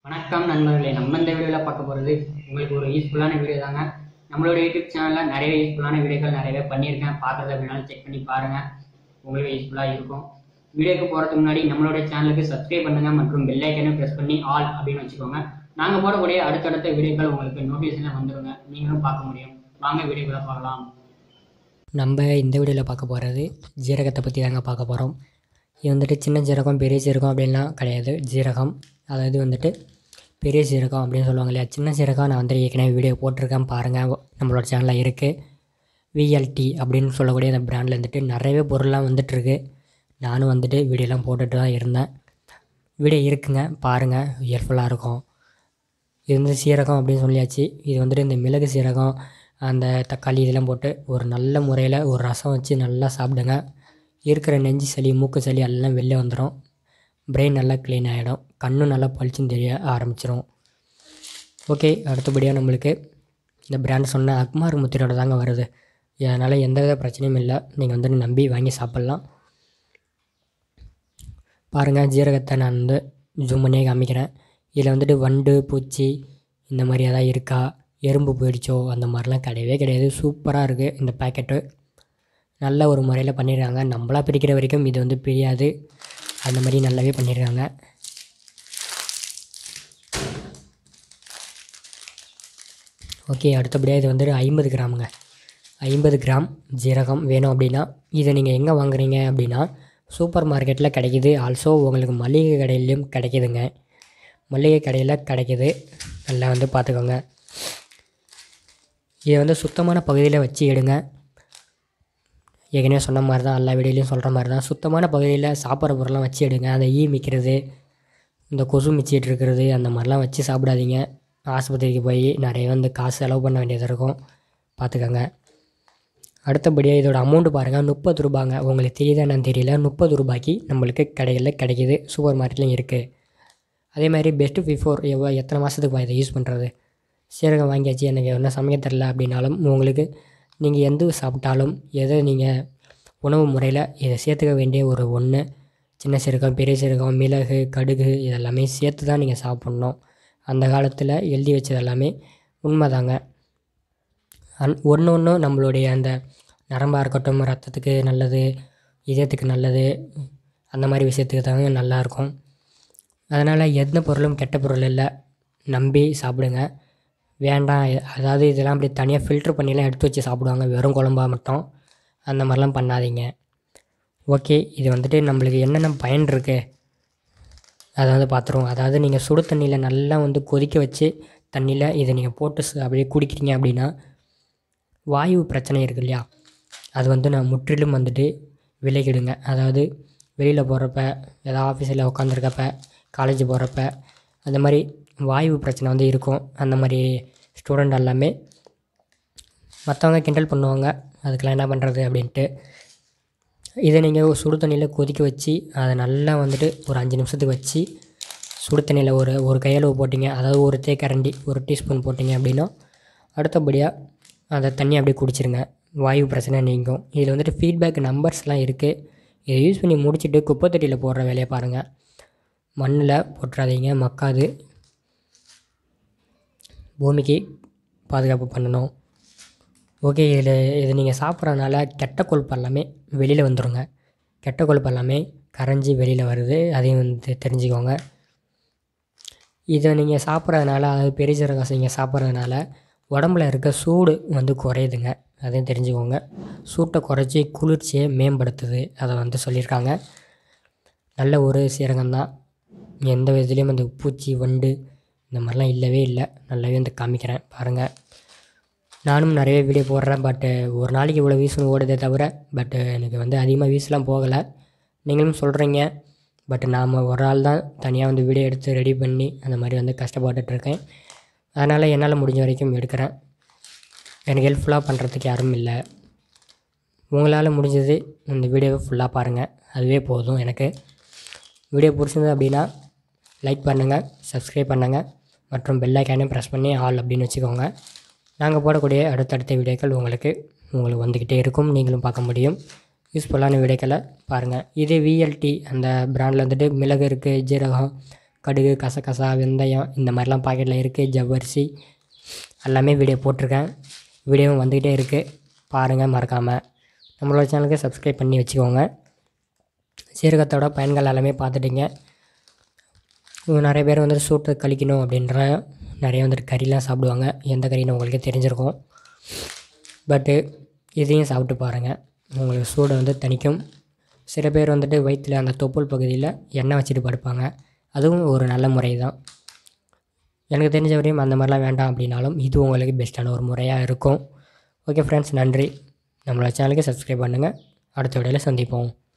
வணக்கம் நண்பர்களே நம்ம இந்த வீடியோவில் பார்க்க போகிறது உங்களுக்கு ஒரு யூஸ்ஃபுல்லான வீடியோ தாங்க நம்மளோட யூடியூப் சேனலில் நிறைய யூஸ்ஃபுல்லான வீடியோக்கள் நிறையவே பண்ணியிருக்கேன் பார்க்குறது அப்படின்னாலும் செக் பண்ணி பாருங்கள் உங்களுக்கு யூஸ்ஃபுல்லாக இருக்கும் வீடியோக்கு போகிறதுக்கு முன்னாடி நம்மளோட சேனலுக்கு சப்ஸ்கிரைப் பண்ணுங்கள் மற்றும் பெல் ஐக்கனையும் ப்ரெஸ் பண்ணி ஆல் அப்படின்னு வச்சுக்கோங்க நாங்கள் போடக்கூடிய அடுத்தடுத்த வீடியோக்கள் உங்களுக்கு நோட்டிஃபிகேஷனில் வந்துருங்க நீங்களும் பார்க்க முடியும் வாங்க வீடியோக்குள்ள பார்க்கலாம் நம்ம இந்த வீடியோவில் பார்க்க போகிறது ஜீரகத்தை பற்றி தாங்க பார்க்க போகிறோம் இது வந்துட்டு சின்ன ஜீரகம் பெரிய ஜீரகம் அப்படின்லாம் கிடையாது ஜீரகம் அதாவது வந்துட்டு பெரிய ஜீரகம் அப்படின்னு சொல்லுவாங்க இல்லையா சின்ன ஜீரகம் நான் வந்துட்டு ஏற்கனவே வீடியோ போட்டிருக்கேன் பாருங்கள் நம்மளோட சேனலில் இருக்குது விஎல்டி அப்படின்னு சொல்லக்கூடிய அந்த பிராண்டில் வந்துட்டு நிறையவே பொருள்லாம் வந்துட்டுருக்கு நானும் வந்துட்டு வீடியோலாம் போட்டுட்டு தான் இருந்தேன் வீடியோ இருக்குங்க பாருங்கள் யூஸ்ஃபுல்லாக இருக்கும் இது வந்து சீரகம் அப்படின்னு சொல்லியாச்சு இது வந்துட்டு இந்த மிளகு சீரகம் அந்த தக்காளி இதெல்லாம் போட்டு ஒரு நல்ல முறையில் ஒரு ரசம் வச்சு நல்லா சாப்பிடுங்க இருக்கிற நெஞ்சு சளி மூக்கு சளி எல்லாம் வெளில வந்துடும் பிரெயின் நல்லா க்ளீன் ஆகிடும் கண்ணும் நல்லா பளிச்சுன்னு தெரிய ஆரம்பிச்சிடும் ஓகே அடுத்தபடியாக நம்மளுக்கு இந்த பிராண்ட் சொன்ன அக்மார் முத்திரோட தாங்க வருது அதனால் எந்த வித பிரச்சனையும் இல்லை நீங்கள் வந்துட்டு நம்பி வாங்கி சாப்பிட்லாம் பாருங்கள் ஜீரகத்தை நான் வந்து ஜூம் பண்ணியே காமிக்கிறேன் இதில் வந்துட்டு வண்டு பூச்சி இந்த மாதிரி எதாவது இருக்கா எறும்பு போயிடுச்சோ அந்த மாதிரிலாம் கிடையவே கிடையாது சூப்பராக இருக்குது இந்த பேக்கெட்டு நல்ல ஒரு முறையில் பண்ணிடுறாங்க நம்மளா பிரிக்கிற வரைக்கும் இது வந்து பிரியாது அந்த மாதிரி நல்லாவே பண்ணிடுறாங்க ஓகே அடுத்தபடியாக இது வந்துட்டு ஐம்பது கிராமுங்க ஐம்பது கிராம் ஜீரகம் வேணும் அப்படின்னா இதை நீங்கள் எங்கே வாங்குறீங்க அப்படின்னா சூப்பர் மார்க்கெட்டில் கிடைக்கிது ஆல்சோ உங்களுக்கு மளிகை கடையிலையும் கிடைக்கிதுங்க மளிகை கடையில் கிடைக்கிது நல்லா வந்து பார்த்துக்கோங்க இதை வந்து சுத்தமான பகுதியில் வச்சு எடுங்க ஏற்கனவே சொன்ன மாதிரி தான் எல்லா வீடியோலையும் சொல்கிற மாதிரி தான் சுத்தமான பகுதியில் சாப்பிட்ற பொருள்லாம் வச்சு எடுங்க அந்த ஈ மிக்கிறது இந்த கொசு மிச்சிட்டு இருக்கிறது அந்த மாதிரிலாம் வச்சு சாப்பிடாதீங்க ஆஸ்பத்திரிக்கு போய் நிறைய வந்து காசு செலவு பண்ண வேண்டியது இருக்கும் பார்த்துக்கோங்க அடுத்தபடியாக இதோட அமௌண்ட்டு பாருங்கள் முப்பது ரூபாங்க உங்களுக்கு தெரியுதா என்னன்னு தெரியல முப்பது ரூபாய்க்கு நம்மளுக்கு கடைகளில் கிடைக்கிது சூப்பர் மார்க்கெட்லையும் இருக்குது அதே மாதிரி பெஸ்ட்டு பிஃபோர் எவ்வளோ எத்தனை மாதத்துக்கு இதை யூஸ் பண்ணுறது சீரகம் வாங்கியாச்சு எனக்கு ஒன்றும் சமைக்க தெரில அப்படின்னாலும் உங்களுக்கு நீங்கள் எந்த சாப்பிட்டாலும் எதை நீங்கள் உணவு முறையில் இதை சேர்த்துக்க வேண்டிய ஒரு ஒன்று சின்ன சீரகம் பெரிய சீரகம் மிளகு கடுகு இதெல்லாமே சேர்த்து தான் நீங்கள் சாப்பிட்ணும் அந்த காலத்தில் எழுதி வச்சது எல்லாமே உண்மைதாங்க அன் ஒன்று ஒன்றும் நம்மளுடைய அந்த நரம்பாக இருக்கட்டும் ரத்தத்துக்கு நல்லது இதயத்துக்கு நல்லது அந்த மாதிரி விஷயத்துக்கு தாங்க நல்லாயிருக்கும் அதனால் எந்த பொருளும் கெட்ட பொருள் இல்லை நம்பி சாப்பிடுங்க வேண்டாம் அதாவது இதெல்லாம் அப்படி தனியாக ஃபில்ட்ரு பண்ணிலாம் எடுத்து வச்சு சாப்பிடுவாங்க வெறும் குழம்பா மட்டும் அந்த மாதிரிலாம் பண்ணாதீங்க ஓகே இது வந்துட்டு நம்மளுக்கு என்னென்ன பயன் இருக்குது அதை வந்து பார்த்துருவோம் அதாவது நீங்கள் சுடு தண்ணியில் நல்லா வந்து கொதிக்க வச்சு தண்ணியில் இதை நீங்கள் போட்டு ச- அப்படியே குடிக்கிறீங்க அப்படின்னா வாயு பிரச்சனை இருக்கு இல்லையா அது வந்து நான் முற்றிலும் வந்துட்டு விலகிடுங்க அதாவது வெளியில் போகிறப்ப ஏதாவது ஆஃபீஸில் உட்காந்துருக்கப்ப காலேஜ் போகிறப்ப அந்த மாதிரி வாயு பிரச்சனை வந்து இருக்கும் அந்த மாதிரி ஸ்டூடெண்ட் எல்லாமே மற்றவங்க கிண்டல் பண்ணுவாங்க அதுக்கெல்லாம் என்ன பண்ணுறது அப்படின்ட்டு இதை நீங்கள் சுடு தண்ணியில் கொதிக்க வச்சு அதை நல்லா வந்துட்டு ஒரு அஞ்சு நிமிஷத்துக்கு வச்சு சுடு தண்ணியில் ஒரு ஒரு கையளவு போட்டிங்க அதாவது ஒரு தேக்கரண்டி ஒரு டீஸ்பூன் போட்டிங்க அப்படின்னா அடுத்தபடியாக அந்த தண்ணி அப்படியே குடிச்சிருங்க வாயு பிரச்சனை நீங்கும் இதில் வந்துட்டு ஃபீட்பேக் நம்பர்ஸ்லாம் இருக்குது இதை யூஸ் பண்ணி முடிச்சுட்டு குப்பை தொட்டியில் போடுற வேலையை பாருங்கள் மண்ணில் போட்டுறாதீங்க மக்காது பூமிக்கு பாதுகாப்பு பண்ணணும் ஓகே இதில் இது நீங்கள் சாப்பிட்றதுனால கெட்ட கொழுப்பு எல்லாமே வெளியில் வந்துடுங்க கெட்ட கொழுப்பு எல்லாமே கரைஞ்சி வெளியில் வருது அதையும் வந்து தெரிஞ்சுக்கோங்க இதை நீங்கள் சாப்பிட்றதுனால அதாவது பெரிய சீரகம் நீங்கள் சாப்பிட்றதுனால உடம்புல இருக்க சூடு வந்து குறையுதுங்க அதையும் தெரிஞ்சுக்கோங்க சூட்டை குறைச்சி குளிர்ச்சியை மேம்படுத்துது அதை வந்து சொல்லியிருக்காங்க நல்ல ஒரு சீரகம் தான் எந்த விதத்துலேயும் அந்த பூச்சி வண்டு இந்த மாதிரிலாம் இல்லவே இல்லை நல்லாவே வந்து காமிக்கிறேன் பாருங்கள் நானும் நிறைய வீடியோ போடுறேன் பட்டு ஒரு நாளைக்கு இவ்வளோ வியூஸ்னு ஓடுதே தவிர பட்டு எனக்கு வந்து அதிகமாக வியூஸ்லாம் போகலை நீங்களும் சொல்கிறீங்க பட் நாம் ஒரு ஆள் தான் தனியாக வந்து வீடியோ எடுத்து ரெடி பண்ணி அந்த மாதிரி வந்து கஷ்டப்பட்டுட்ருக்கேன் அதனால் என்னால் முடிஞ்ச வரைக்கும் எடுக்கிறேன் எனக்கு ஹெல்ப்ஃபுல்லாக பண்ணுறதுக்கு யாரும் இல்லை உங்களால் முடிஞ்சது இந்த வீடியோவை ஃபுல்லாக பாருங்கள் அதுவே போதும் எனக்கு வீடியோ பிடிச்சிருந்தது அப்படின்னா லைக் பண்ணுங்கள் சப்ஸ்கிரைப் பண்ணுங்கள் மற்றும் பெல் ஐக்கானையும் ப்ரெஸ் பண்ணி ஆல் அப்படின்னு வச்சுக்கோங்க நாங்கள் போடக்கூடிய அடுத்தடுத்த வீடியோக்கள் உங்களுக்கு உங்களுக்கு வந்துக்கிட்டே இருக்கும் நீங்களும் பார்க்க முடியும் யூஸ்ஃபுல்லான வீடியோக்களை பாருங்கள் இது விஎல்டி அந்த பிராண்டில் வந்துட்டு மிளகு இருக்குது ஜீரகம் கடுகு கசகசா வெந்தயம் இந்த மாதிரிலாம் பாக்கெட்டில் இருக்குது ஜவ்வரிசி எல்லாமே வீடியோ போட்டிருக்கேன் வீடியோவும் வந்துக்கிட்டே இருக்குது பாருங்கள் மறக்காமல் நம்மளோட சேனலுக்கு சப்ஸ்கிரைப் பண்ணி வச்சுக்கோங்க சீரகத்தோட பயன்கள் எல்லாமே பார்த்துட்டீங்க இவங்க நிறைய பேர் வந்துட்டு சூட்டை கழிக்கணும் அப்படின்ற நிறைய வந்துட்டு கறிலாம் சாப்பிடுவாங்க எந்த கறின்னு உங்களுக்கே தெரிஞ்சிருக்கும் பட்டு இதையும் சாப்பிட்டு பாருங்கள் உங்களுக்கு சூடை வந்து தணிக்கும் சில பேர் வந்துட்டு வயிற்றில் அந்த தொப்புள் பகுதியில் எண்ணெய் வச்சுட்டு படுப்பாங்க அதுவும் ஒரு நல்ல முறை தான் எனக்கு தெரிஞ்ச வரையும் அந்த மாதிரிலாம் வேண்டாம் அப்படின்னாலும் இது உங்களுக்கு பெஸ்ட்டான ஒரு முறையாக இருக்கும் ஓகே ஃப்ரெண்ட்ஸ் நன்றி நம்மளோட சேனலுக்கு சப்ஸ்கிரைப் பண்ணுங்கள் அடுத்த வீடியோவில் சந்திப்போம்